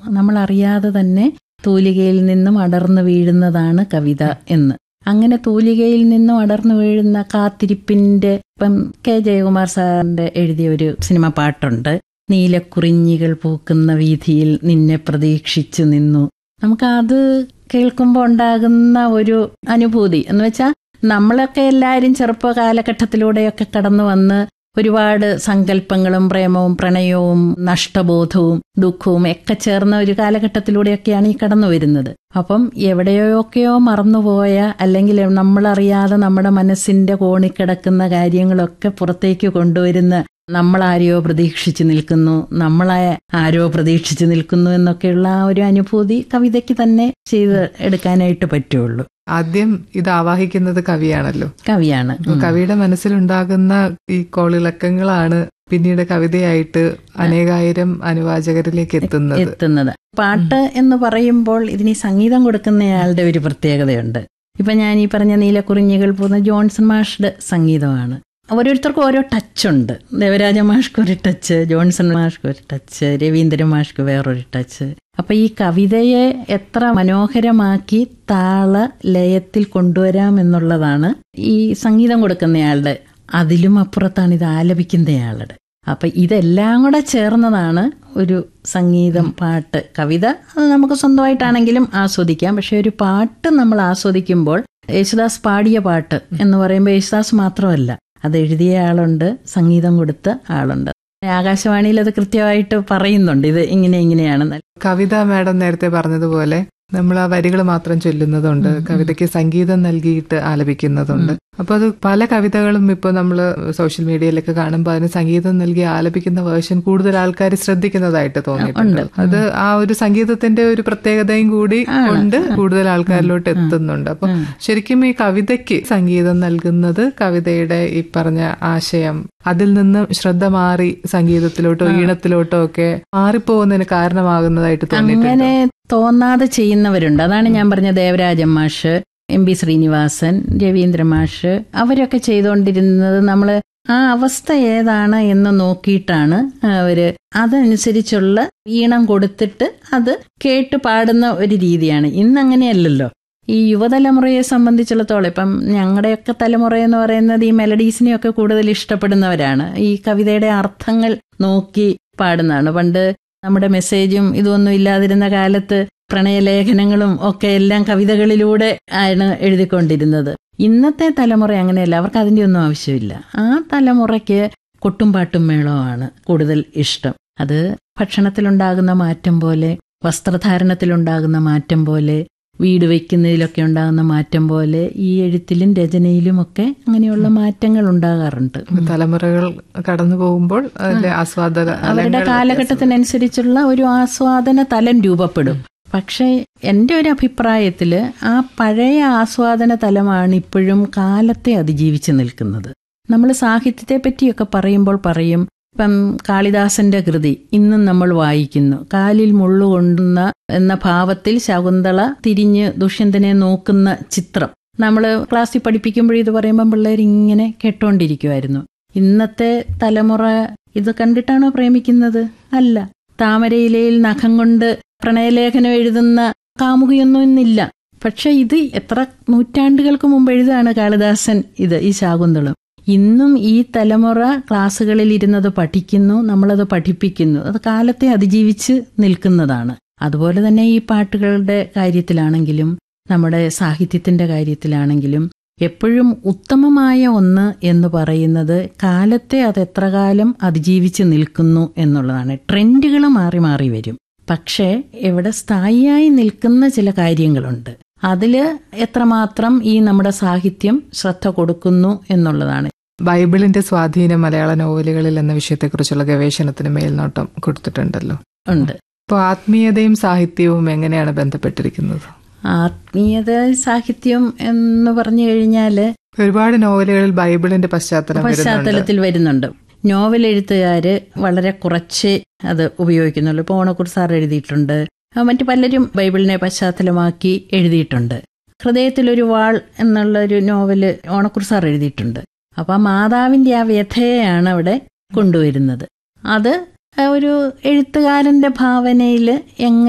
നമ്മൾ അറിയാതെ തന്നെ തൂലികയിൽ നിന്നും അടർന്നു വീഴുന്നതാണ് കവിത എന്ന് അങ്ങനെ തൂലികയിൽ നിന്നും അടർന്നു വീഴുന്ന കാത്തിരിപ്പിന്റെ ഇപ്പം കെ ജയകുമാർ സാറിന്റെ എഴുതിയ ഒരു സിനിമ പാട്ടുണ്ട് നീലക്കുറിഞ്ഞികൾ പൂക്കുന്ന വീതിയിൽ നിന്നെ പ്രതീക്ഷിച്ചു നിന്നു നമുക്ക് അത് കേൾക്കുമ്പോൾ ഉണ്ടാകുന്ന ഒരു അനുഭൂതി എന്ന് വെച്ചാൽ നമ്മളൊക്കെ എല്ലാവരും ചെറുപ്പ കാലഘട്ടത്തിലൂടെയൊക്കെ കടന്നു വന്ന് ഒരുപാട് സങ്കല്പങ്ങളും പ്രേമവും പ്രണയവും നഷ്ടബോധവും ദുഃഖവും ഒക്കെ ചേർന്ന ഒരു കാലഘട്ടത്തിലൂടെയൊക്കെയാണ് ഈ കടന്നു വരുന്നത് അപ്പം എവിടെയൊക്കെയോ മറന്നുപോയ അല്ലെങ്കിൽ നമ്മളറിയാതെ നമ്മുടെ മനസ്സിന്റെ കോണിക്കിടക്കുന്ന കാര്യങ്ങളൊക്കെ പുറത്തേക്ക് കൊണ്ടുവരുന്ന നമ്മളാരെയോ പ്രതീക്ഷിച്ചു നിൽക്കുന്നു നമ്മളെ ആരോ പ്രതീക്ഷിച്ചു നിൽക്കുന്നു എന്നൊക്കെയുള്ള ആ ഒരു അനുഭൂതി കവിതയ്ക്ക് തന്നെ ചെയ്ത് എടുക്കാനായിട്ട് പറ്റുള്ളൂ ആദ്യം ഇത് ആവാഹിക്കുന്നത് കവിയാണല്ലോ കവിയാണ് അപ്പൊ കവിയുടെ മനസ്സിലുണ്ടാകുന്ന ഈ കോളിളക്കങ്ങളാണ് പിന്നീട് കവിതയായിട്ട് അനേകായിരം അനുവാചകരിലേക്ക് എത്തുന്നത് എത്തുന്നത് പാട്ട് എന്ന് പറയുമ്പോൾ ഇതിന് ഈ സംഗീതം കൊടുക്കുന്നയാളുടെ ഒരു പ്രത്യേകതയുണ്ട് ഇപ്പൊ ഞാൻ ഈ പറഞ്ഞ നീലക്കുറിഞ്ഞികൾ പോകുന്ന ജോൺസൺ മാഷ്യുടെ സംഗീതമാണ് ഓരോരുത്തർക്കും ഓരോ ടച്ച് ഉണ്ട് ദേവരാജ മാഷ്ക്ക് ഒരു ടച്ച് ജോൺസൺ മാഷ്ക്ക് ഒരു ടച്ച് രവീന്ദ്രൻ മാഷ്ക്ക് വേറൊരു ടച്ച് അപ്പൊ ഈ കവിതയെ എത്ര മനോഹരമാക്കി താള ലയത്തിൽ കൊണ്ടുവരാം എന്നുള്ളതാണ് ഈ സംഗീതം കൊടുക്കുന്നയാളുടെ അതിലും അപ്പുറത്താണ് ഇത് ആലപിക്കുന്നയാളുടെ അപ്പൊ ഇതെല്ലാം കൂടെ ചേർന്നതാണ് ഒരു സംഗീതം പാട്ട് കവിത അത് നമുക്ക് സ്വന്തമായിട്ടാണെങ്കിലും ആസ്വദിക്കാം പക്ഷെ ഒരു പാട്ട് നമ്മൾ ആസ്വദിക്കുമ്പോൾ യേശുദാസ് പാടിയ പാട്ട് എന്ന് പറയുമ്പോൾ യേശുദാസ് മാത്രമല്ല അത് എഴുതിയ ആളുണ്ട് സംഗീതം കൊടുത്ത ആളുണ്ട് ആകാശവാണിയിൽ അത് കൃത്യമായിട്ട് പറയുന്നുണ്ട് ഇത് ഇങ്ങനെ ഇങ്ങനെയാണെന്ന് കവിത മാഡം നേരത്തെ പറഞ്ഞതുപോലെ നമ്മൾ ആ വരികൾ മാത്രം ചൊല്ലുന്നതുണ്ട് കവിതയ്ക്ക് സംഗീതം നൽകിയിട്ട് ആലപിക്കുന്നതുണ്ട് അപ്പൊ അത് പല കവിതകളും ഇപ്പൊ നമ്മൾ സോഷ്യൽ മീഡിയയിലൊക്കെ കാണുമ്പോൾ അതിന് സംഗീതം നൽകി ആലപിക്കുന്ന വേർഷൻ കൂടുതൽ ആൾക്കാർ ശ്രദ്ധിക്കുന്നതായിട്ട് തോന്നിയിട്ടുണ്ട് അത് ആ ഒരു സംഗീതത്തിന്റെ ഒരു പ്രത്യേകതയും കൂടി കൊണ്ട് കൂടുതൽ ആൾക്കാരിലോട്ട് എത്തുന്നുണ്ട് അപ്പൊ ശരിക്കും ഈ കവിതയ്ക്ക് സംഗീതം നൽകുന്നത് കവിതയുടെ ഈ പറഞ്ഞ ആശയം അതിൽ നിന്ന് ശ്രദ്ധ മാറി സംഗീതത്തിലോട്ടോ ഈണത്തിലോട്ടോ ഒക്കെ മാറിപ്പോകുന്നതിന് കാരണമാകുന്നതായിട്ട് തോന്നിയിട്ടുണ്ട് അങ്ങനെ തോന്നാതെ ചെയ്യുന്നവരുണ്ട് അതാണ് ഞാൻ പറഞ്ഞ ദേവരാജൻ മാഷ് എം പി ശ്രീനിവാസൻ രവീന്ദ്ര മാഷ് അവരൊക്കെ ചെയ്തുകൊണ്ടിരുന്നത് നമ്മൾ ആ അവസ്ഥ ഏതാണ് എന്ന് നോക്കിയിട്ടാണ് അവര് അതനുസരിച്ചുള്ള ഈണം കൊടുത്തിട്ട് അത് കേട്ട് പാടുന്ന ഒരു രീതിയാണ് ഇന്ന് അങ്ങനെയല്ലല്ലോ ഈ യുവതലമുറയെ സംബന്ധിച്ചിടത്തോളം ഇപ്പം ഞങ്ങളുടെയൊക്കെ തലമുറ എന്ന് പറയുന്നത് ഈ മെലഡീസിനെയൊക്കെ കൂടുതൽ ഇഷ്ടപ്പെടുന്നവരാണ് ഈ കവിതയുടെ അർത്ഥങ്ങൾ നോക്കി പാടുന്നതാണ് പണ്ട് നമ്മുടെ മെസ്സേജും ഇതൊന്നും ഇല്ലാതിരുന്ന കാലത്ത് പ്രണയലേഖനങ്ങളും ഒക്കെ എല്ലാം കവിതകളിലൂടെ ആണ് എഴുതിക്കൊണ്ടിരുന്നത് ഇന്നത്തെ തലമുറ അങ്ങനെയല്ല അവർക്ക് അതിൻ്റെ ഒന്നും ആവശ്യമില്ല ആ തലമുറയ്ക്ക് കൊട്ടും പാട്ടും മേളമാണ് കൂടുതൽ ഇഷ്ടം അത് ഭക്ഷണത്തിലുണ്ടാകുന്ന മാറ്റം പോലെ വസ്ത്രധാരണത്തിലുണ്ടാകുന്ന മാറ്റം പോലെ വീട് വയ്ക്കുന്നതിലൊക്കെ ഉണ്ടാകുന്ന മാറ്റം പോലെ ഈ എഴുത്തിലും രചനയിലും ഒക്കെ അങ്ങനെയുള്ള മാറ്റങ്ങൾ ഉണ്ടാകാറുണ്ട് തലമുറകൾ കടന്നു പോകുമ്പോൾ അതിന്റെ ആസ്വാദക അവരുടെ കാലഘട്ടത്തിനനുസരിച്ചുള്ള ഒരു ആസ്വാദന തലം രൂപപ്പെടും പക്ഷേ എൻ്റെ ഒരു അഭിപ്രായത്തിൽ ആ പഴയ ആസ്വാദന തലമാണ് ഇപ്പോഴും കാലത്തെ അതിജീവിച്ച് നിൽക്കുന്നത് നമ്മൾ സാഹിത്യത്തെ പറ്റിയൊക്കെ പറയുമ്പോൾ പറയും ഇപ്പം കാളിദാസന്റെ കൃതി ഇന്നും നമ്മൾ വായിക്കുന്നു കാലിൽ മുള്ളുകൊണ്ടുന്ന എന്ന ഭാവത്തിൽ ശകുന്തള തിരിഞ്ഞ് ദുഷ്യന്തനെ നോക്കുന്ന ചിത്രം നമ്മൾ ക്ലാസ്സിൽ പഠിപ്പിക്കുമ്പോൾ ഇത് പറയുമ്പം പിള്ളേർ ഇങ്ങനെ കേട്ടോണ്ടിരിക്കുമായിരുന്നു ഇന്നത്തെ തലമുറ ഇത് കണ്ടിട്ടാണോ പ്രേമിക്കുന്നത് അല്ല താമരയിലയിൽ നഖം കൊണ്ട് പ്രണയലേഖനം എഴുതുന്ന കാമുകിയൊന്നും ഇന്നില്ല പക്ഷെ ഇത് എത്ര നൂറ്റാണ്ടുകൾക്ക് മുമ്പ് എഴുതാണ് കാളിദാസൻ ഇത് ഈ ശാകുന്തളം ഇന്നും ഈ തലമുറ ക്ലാസ്സുകളിൽ ഇരുന്നത് പഠിക്കുന്നു നമ്മളത് പഠിപ്പിക്കുന്നു അത് കാലത്തെ അതിജീവിച്ച് നിൽക്കുന്നതാണ് അതുപോലെ തന്നെ ഈ പാട്ടുകളുടെ കാര്യത്തിലാണെങ്കിലും നമ്മുടെ സാഹിത്യത്തിന്റെ കാര്യത്തിലാണെങ്കിലും എപ്പോഴും ഉത്തമമായ ഒന്ന് എന്ന് പറയുന്നത് കാലത്തെ അത് എത്ര കാലം അതിജീവിച്ച് നിൽക്കുന്നു എന്നുള്ളതാണ് ട്രെൻഡുകൾ മാറി മാറി വരും പക്ഷേ ഇവിടെ സ്ഥായിയായി നിൽക്കുന്ന ചില കാര്യങ്ങളുണ്ട് അതില് എത്രമാത്രം ഈ നമ്മുടെ സാഹിത്യം ശ്രദ്ധ കൊടുക്കുന്നു എന്നുള്ളതാണ് ബൈബിളിന്റെ സ്വാധീനം മലയാള നോവലുകളിൽ എന്ന വിഷയത്തെക്കുറിച്ചുള്ള ഗവേഷണത്തിന് മേൽനോട്ടം കൊടുത്തിട്ടുണ്ടല്ലോ ഉണ്ട് അപ്പോൾ ആത്മീയതയും സാഹിത്യവും എങ്ങനെയാണ് ബന്ധപ്പെട്ടിരിക്കുന്നത് ആത്മീയത സാഹിത്യം എന്ന് പറഞ്ഞു കഴിഞ്ഞാല് ഒരുപാട് നോവലുകളിൽ ബൈബിളിന്റെ പശ്ചാത്തലം വരുന്നുണ്ട് പശ്ചാത്തലത്തിൽ വരുന്നുണ്ട് നോവൽ എഴുത്തുകാര് വളരെ കുറച്ചേ അത് ഉപയോഗിക്കുന്നുള്ളൂ ഇപ്പോൾ ഓണക്കൂർ സാർ എഴുതിയിട്ടുണ്ട് ആ, മറ്റു പലരും ബൈബിളിനെ പശ്ചാത്തലമാക്കി എഴുതിയിട്ടുണ്ട് ഹൃദയത്തിലൊരു വാൾ എന്നുള്ള ഒരു നോവല് ഓണക്കൂർ സാർ എഴുതിയിട്ടുണ്ട് അപ്പൊ ആ മാതാവിന്റെ ആ വ്യഥയെയാണ് അവിടെ കൊണ്ടുവരുന്നത് അത് ഒരു എഴുത്തുകാരന്റെ ഭാവനയിൽ എങ്ങനെ